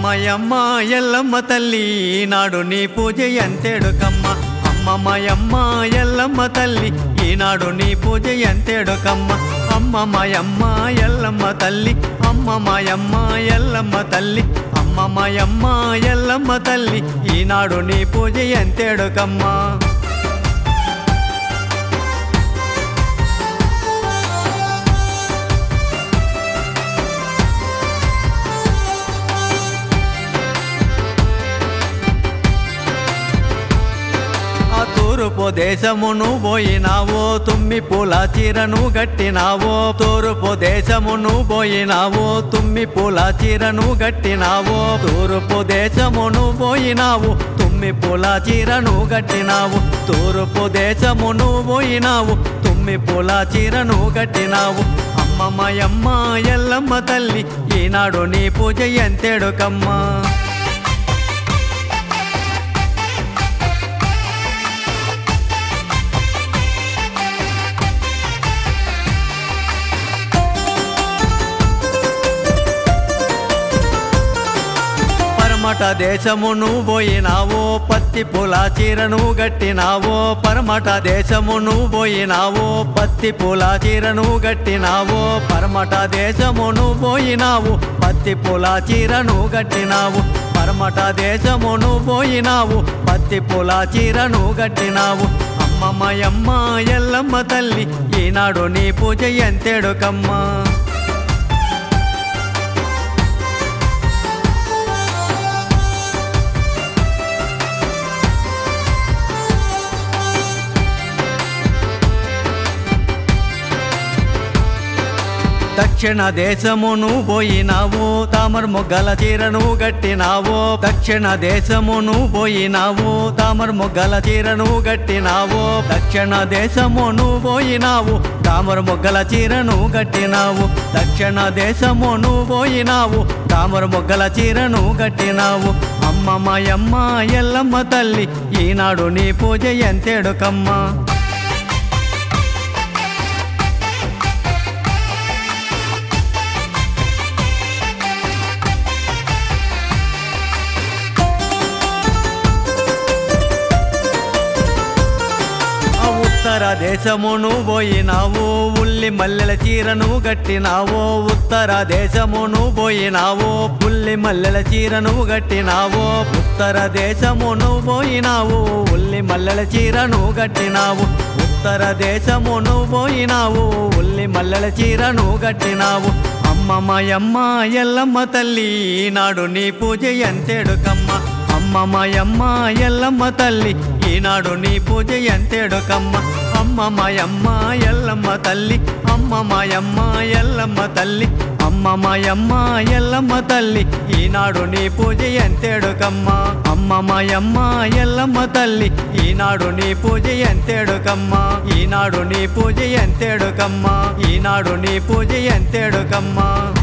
మాయమ్మ ఎల్లమ్మ తల్లి ఈనాడు నీ పూజ ఎంతేడుకమ్మ అమ్మ మాయమ్మ ఎల్లమ్మ తల్లి ఈనాడు నీ పూజ ఎంతేడుకమ్మ అమ్మ మాయమ్మ ఎల్లమ్మ తల్లి అమ్మ మాయమ్మ ఎల్లమ్మ తల్లి అమ్మ మాయమ్మ ఎల్లమ్మ తల్లి ఈనాడు నీ పూజ ఎంతేడుకమ్మా ఆ తూర్పు దేశమును పోయినావో తుమ్మి పూల చీరను గట్టినావో తూర్పు దేశమును పోయినావో తుమ్మి పూల చీరను గట్టినావో తూర్పు దేశమును పోయినావు తుమ్మి పూల చీరను గట్టినావు తూర్పు దేశమును పోయినావు తుమ్మి పూల చీరను గట్టినావు అమ్మ మాయమ్మ ఎల్లమ్మ తల్లి ఈనాడు నీ పూజ ఎంతేడుకమ్మా పరమట దేశమును పోయినావో పత్తి పూల చీరను గట్టినావో పరమట దేశమును పోయినావో పత్తి పూల చీరను గట్టినావో పరమట దేశమును పోయినావు పత్తి పూల చీరను గట్టినావు పరమట దేశమును పోయినావు పత్తి పూల చీరను గట్టినావు అమ్మమ్మయమ్మ ఎల్లమ్మ తల్లి ఈనాడు నీ పూజ ఎంతేడుకమ్మా దక్షిణ దేశమును పోయినావు తామర మొగ్గల చీరను గట్టినావు దక్షిణ దేశమును పోయినావు తామర మొగ్గల చీరను గట్టినావు దక్షిణ దేశమును పోయినావు తామర మొగ్గల చీరను గట్టినావు దక్షిణ దేశమును పోయినావు తామర మొగ్గల చీరను గట్టినావు అమ్మ మాయమ్మ ఎల్లమ్మ తల్లి ఈనాడు నీ పూజ ఎంతేడుకమ్మా ఆ ఉత్తర దేశమును పోయినావు ఉల్లి మల్లెల చీరను గట్టినావు ఉత్తర దేశమును పోయినావు ఉల్లి మల్లెల చీరను గట్టినావు ఉత్తర దేశమును పోయినావు ఉల్లి మల్లెల చీరను గట్టినావు ఉత్తర దేశమును పోయినావు ఉల్లి మల్లెల చీరను గట్టినావు అమ్మ మాయమ్మ ఎల్లమ్మ తల్లి ఈనాడు నీ పూజ ఎంతేడుకమ్మ అమ్మ మాయమ్మ ఎల్లమ్మ తల్లి ఈనాడు నీ పూజ ఎంతేడుకమ్మ అమ్మ మాయమ్మ ఎల్లమ్మ తల్లి అమ్మ మాయమ్మ ఎల్లమ్మ తల్లి అమ్మ మాయమ్మ ఎల్లమ్మ తల్లి ఈనాడు నీ పూజ ఎంతేడుకమ్మ అమ్మ మాయమ్మ ఎల్లమ్మ తల్లి ఈనాడు నీ పూజ ఎంతేడుకమ్మ ఈనాడు నీ పూజ ఎంతేడుకమ్మ ఈనాడు నీ పూజ ఎంతేడుకమ్మ